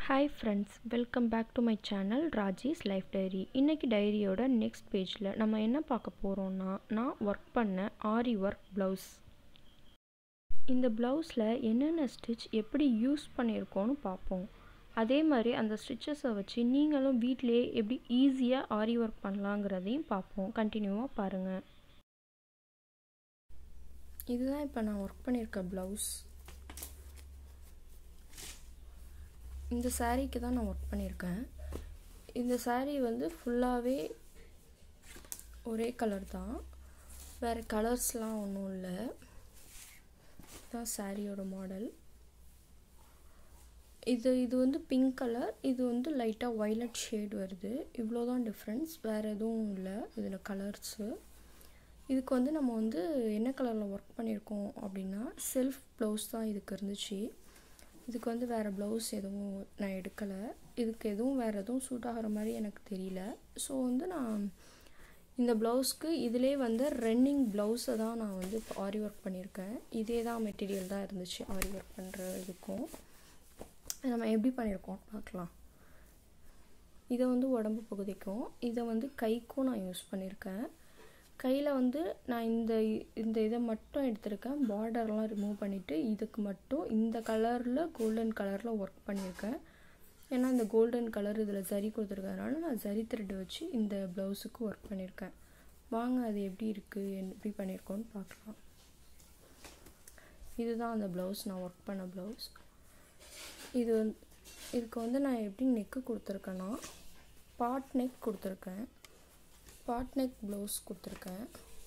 hi friends welcome back to my channel Raji's life diary இன்றைக்கி டைரியோட next பேஜில் நம்ம என்ன பார்க்க போகிறோம்னா நான் ஒர்க் பண்ண ஆரி ஒர்க் ப்ளவுஸ் இந்த ப்ளவுஸில் என்னென்ன ஸ்டிச் எப்படி யூஸ் பண்ணியிருக்கோன்னு பார்ப்போம் அதே மாதிரி அந்த ஸ்டிச்சஸை வச்சு நீங்களும் வீட்டிலேயே எப்படி ஈஸியாக ஆரி ஒர்க் பண்ணலாங்கிறதையும் பார்ப்போம் கண்டினியூவாக பாருங்கள் இதுதான் இப்போ நான் ஒர்க் பண்ணியிருக்க ப்ளவுஸ் இந்த சாரீக்கு தான் நான் ஒர்க் பண்ணியிருக்கேன் இந்த சாரீ வந்து ஃபுல்லாகவே ஒரே கலர் தான் வேறு கலர்ஸ்லாம் ஒன்றும் இல்லை இதுதான் சாரியோட மாடல் இது இது வந்து பிங்க் கலர் இது வந்து லைட்டாக வைலட் ஷேட் வருது இவ்வளோ தான் டிஃப்ரென்ஸ் வேறு எதுவும் இல்லை இதில் கலர்ஸு இதுக்கு வந்து நம்ம வந்து என்ன கலரில் ஒர்க் பண்ணியிருக்கோம் அப்படின்னா செல்ஃப் ப்ளவுஸ் தான் இதுக்கு இருந்துச்சு இதுக்கு வந்து வேறு ப்ளவுஸ் எதுவும் நான் எடுக்கலை இதுக்கு எதுவும் வேறு எதுவும் சூட் ஆகிற மாதிரி எனக்கு தெரியல ஸோ வந்து நான் இந்த ப்ளவுஸ்க்கு இதிலே வந்து ரன்னிங் ப்ளவுஸை தான் நான் வந்து இப்போ ஆரி ஒர்க் பண்ணியிருக்கேன் இதே தான் மெட்டீரியல் தான் இருந்துச்சு ஆரி ஒர்க் பண்ணுற இதுக்கும் நம்ம எப்படி பண்ணியிருக்கோம் பார்க்கலாம் இதை வந்து உடம்பு பகுதிக்கும் இதை வந்து கைக்கும் நான் யூஸ் பண்ணியிருக்கேன் கையில் வந்து நான் இந்த இந்த இதை மட்டும் எடுத்திருக்கேன் பார்டர்லாம் ரிமூவ் பண்ணிவிட்டு இதுக்கு மட்டும் இந்த கலரில் கோல்டன் கலரில் ஒர்க் பண்ணியிருக்கேன் ஏன்னா இந்த கோல்டன் கலர் இதில் சரி கொடுத்துருக்கறனால நான் சரி த்ரெட் வச்சு இந்த ப்ளவுஸுக்கு ஒர்க் பண்ணியிருக்கேன் வாங்க அது எப்படி இருக்குது எப்படி பண்ணியிருக்கோன்னு பார்க்கலாம் இதுதான் அந்த ப்ளவுஸ் நான் ஒர்க் பண்ண ப்ளவுஸ் இது வந்து இதுக்கு வந்து நான் எப்படி நெக்கு கொடுத்துருக்கேன்னா பாட் நெக் கொடுத்துருக்கேன் பாட் நெக் ப்ளவுஸ் கொடுத்துருக்கேன்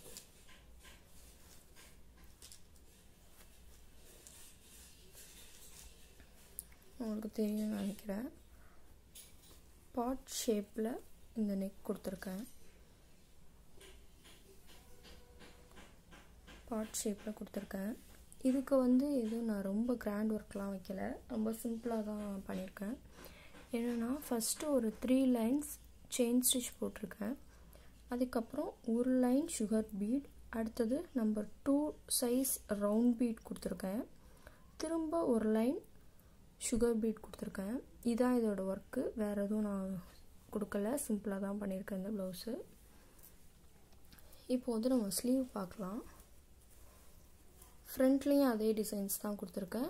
உங்களுக்கு தெரியும் நினைக்கிறேன் பாட் ஷேப்பில் இந்த நெக் கொடுத்துருக்கேன் பாட் ஷேப்பில் கொடுத்துருக்கேன் இதுக்கு வந்து எதுவும் நான் ரொம்ப கிராண்ட் ஒர்க்லாம் வைக்கல ரொம்ப சிம்பிளாக தான் பண்ணியிருக்கேன் என்னென்னா ஃபஸ்ட்டு ஒரு த்ரீ லைன்ஸ் செயின் ஸ்டிச் போட்டிருக்கேன் அதுக்கப்புறம் ஒரு லைன் சுகர் பீட் அடுத்தது number two size round bead கொடுத்துருக்கேன் திரும்ப ஒரு லைன் சுகர் பீட் கொடுத்துருக்கேன் இதான் இதோட ஒர்க்கு வேறு எதுவும் நான் கொடுக்கல சிம்பிளாக தான் பண்ணியிருக்கேன் இந்த ப்ளவுஸு இப்போ வந்து நம்ம ஸ்லீவ் பார்க்கலாம் ஃப்ரண்ட்லேயும் அதே டிசைன்ஸ் தான் கொடுத்துருக்கேன்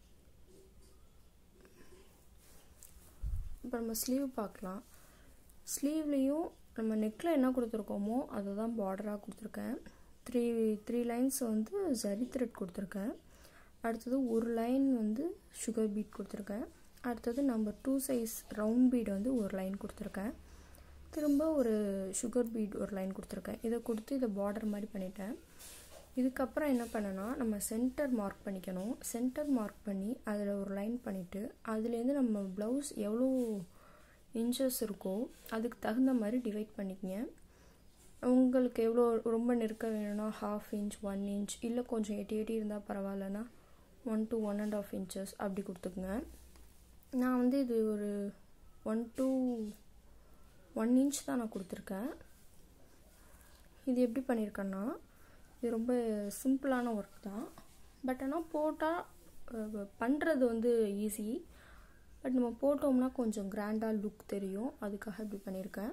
இப்போ நம்ம ஸ்லீவ் பார்க்கலாம் ஸ்லீவ்லேயும் நம்ம நெக்கில் என்ன கொடுத்துருக்கோமோ அதை தான் பார்டராக கொடுத்துருக்கேன் த்ரீ த்ரீ லைன்ஸ் வந்து ஜரி த்ரெட் கொடுத்துருக்கேன் அடுத்தது ஒரு லைன் வந்து சுகர் பீட் கொடுத்துருக்கேன் அடுத்தது number two size round bead வந்து ஒரு லைன் கொடுத்துருக்கேன் திரும்ப ஒரு சுகர் பீட் ஒரு லைன் கொடுத்துருக்கேன் இதை கொடுத்து இதை பார்டர் மாதிரி பண்ணிட்டேன் இதுக்கப்புறம் என்ன பண்ணனா நம்ம சென்டர் மார்க் பண்ணிக்கணும் சென்டர் மார்க் பண்ணி அதில் ஒரு லைன் பண்ணிவிட்டு அதுலேருந்து நம்ம ப்ளவுஸ் எவ்வளோ இன்ச்சஸ் இருக்கோ அதுக்கு தகுந்த மாதிரி டிவைட் பண்ணிக்கங்க உங்களுக்கு எவ்வளோ ரொம்ப நெருக்க வேணும்னா ஹாஃப் இன்ச் ஒன் இன்ச் இல்லை கொஞ்சம் எட்டி எட்டி இருந்தால் பரவாயில்லனா one to one and half inches அப்படி கொடுத்துக்குங்க நான் வந்து இது ஒரு ஒன் டூ ஒன் இன்ச் தான் நான் கொடுத்துருக்கேன் இது எப்படி பண்ணியிருக்கேன்னா இது ரொம்ப சிம்பிளான ஒர்க் தான் பட் ஆனால் போட்டால் பண்ணுறது வந்து ஈஸி பட் நம்ம போட்டோம்னா கொஞ்சம் கிராண்டாக லுக் தெரியும் அதுக்காக இப்படி பண்ணியிருக்கேன்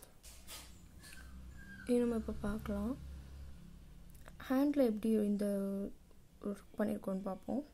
இது நம்ம இப்போ பார்க்கலாம் ஹேண்டில் எப்படி இந்த ஒர்க் பண்ணியிருக்கோன்னு பார்ப்போம்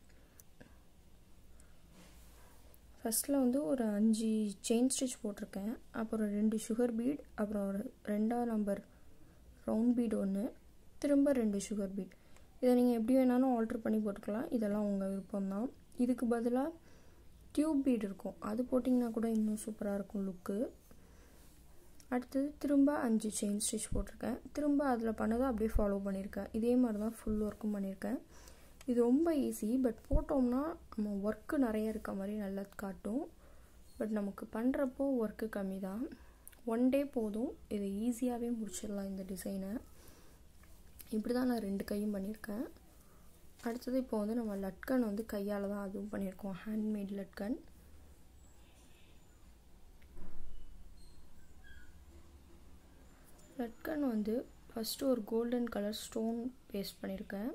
ஃபஸ்ட்டில் வந்து ஒரு அஞ்சு செயின் ஸ்டிச் போட்டிருக்கேன் அப்புறம் ரெண்டு சுகர் பீட் அப்புறம் ஒரு ரெண்டாவது நம்பர் ரவுண்ட் பீட் ஒன்று திரும்ப ரெண்டு சுகர் பீட் இதை நீங்கள் எப்படி வேணாலும் ஆல்ட்ரு பண்ணி போட்டுக்கலாம் இதெல்லாம் உங்கள் விருப்பம்தான் இதுக்கு பதிலாக டியூப் பீட் இருக்கும் அது போட்டிங்கன்னா கூட இன்னும் சூப்பராக இருக்கும் லுக்கு அடுத்தது திரும்ப அஞ்சு செயின் ஸ்டிச் போட்டிருக்கேன் திரும்ப அதில் பண்ணதை அப்படியே ஃபாலோ பண்ணியிருக்கேன் இதே மாதிரி தான் ஃபுல் ஒர்க்கும் பண்ணியிருக்கேன் இது ரொம்ப ஈஸி பட் போட்டோம்னா நம்ம ஒர்க்கு நிறைய இருக்க மாதிரி நல்லா காட்டும் பட் நமக்கு பண்ணுறப்போ ஒர்க்கு கம்மி தான் ஒன் டே போதும் இதை ஈஸியாகவே முடிச்சிடலாம் இந்த டிசைனை இப்படி தான் நான் ரெண்டு கையும் பண்ணியிருக்கேன் அடுத்தது இப்போ வந்து நம்ம லட்கன் வந்து கையால் தான் அதுவும் பண்ணியிருக்கோம் ஹேண்ட்மேட் லட்கன் லட்கன் வந்து ஃபஸ்ட்டு ஒரு கோல்டன் கலர் ஸ்டோன் பேஸ்ட் பண்ணியிருக்கேன்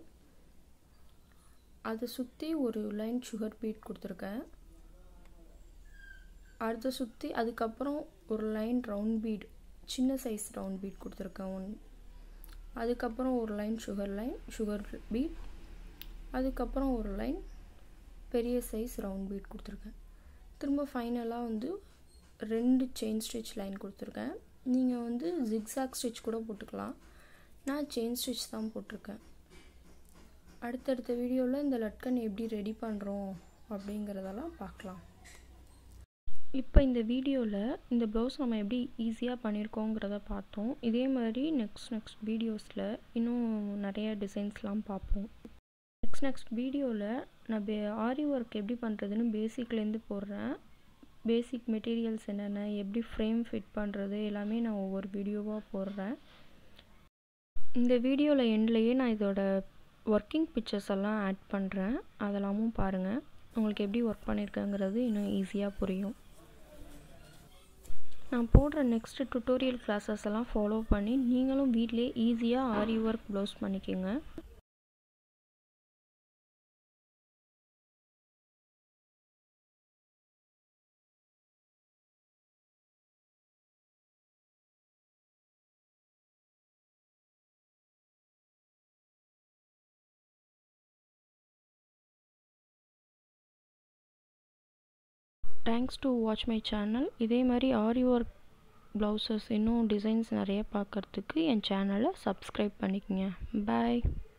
அதை சுற்றி ஒரு லைன் சுகர் பீட் கொடுத்துருக்கேன் அடுத்த சுற்றி அதுக்கப்புறம் ஒரு லைன் ரவுண்ட் பீட் சின்ன சைஸ் ரவுண்ட் பீட் கொடுத்துருக்கேன் ஒன் அதுக்கப்புறம் ஒரு line sugar line sugar bead அதுக்கப்புறம் ஒரு லைன் பெரிய சைஸ் ரவுண்ட் பீட் கொடுத்துருக்கேன் திரும்ப ஃபைனலாக வந்து ரெண்டு செயின் ஸ்டிச் லைன் கொடுத்துருக்கேன் நீங்கள் வந்து ஜிக்ஸாக் ஸ்டிச் கூட போட்டுக்கலாம் நான் செயின் ஸ்டிச் தான் போட்டிருக்கேன் அடுத்தடுத்த வீடியோவில் இந்த லட்கன் எப்படி ரெடி பண்ணுறோம் அப்படிங்கிறதெல்லாம் பார்க்கலாம் இப்போ இந்த வீடியோவில் இந்த ப்ளவுஸ் நம்ம எப்படி ஈஸியாக பண்ணியிருக்கோங்கிறத பார்த்தோம் இதே மாதிரி நெக்ஸ்ட் நெக்ஸ்ட் வீடியோஸில் இன்னும் நிறைய டிசைன்ஸ்லாம் பார்ப்போம் நெக்ஸ்ட் நெக்ஸ்ட் வீடியோவில் நான் பே ஆரி ஒர்க் எப்படி பண்ணுறதுன்னு பேசிக்லேருந்து போடுறேன் பேசிக் மெட்டீரியல்ஸ் என்னென்ன எப்படி ஃப்ரேம் ஃபிட் பண்ணுறது எல்லாமே நான் ஒவ்வொரு வீடியோவாக போடுறேன் இந்த வீடியோவில் எண்ட்லேயே நான் இதோட ஒர்க்கிங் பிக்சர்ஸ் எல்லாம் ஆட் பண்ணுறேன் அதெல்லாமும் பாருங்கள் உங்களுக்கு எப்படி ஒர்க் பண்ணியிருக்கேங்கிறது இன்னும் ஈஸியாக புரியும் நான் போடுற நெக்ஸ்ட் டுட்டோரியல் கிளாஸஸ் எல்லாம் ஃபாலோ பண்ணி நீங்களும் வீட்டிலே ஈஸியாக ஆரி ஒர்க் ப்ளவுஸ் பண்ணிக்கோங்க thanks to watch my channel இதே மாதிரி ஆரி ஒர்க் ப்ளவுசஸ் இன்னும் டிசைன்ஸ் நிறைய பார்க்குறதுக்கு என் சேனலை சப்ஸ்கிரைப் பண்ணிக்கோங்க பாய்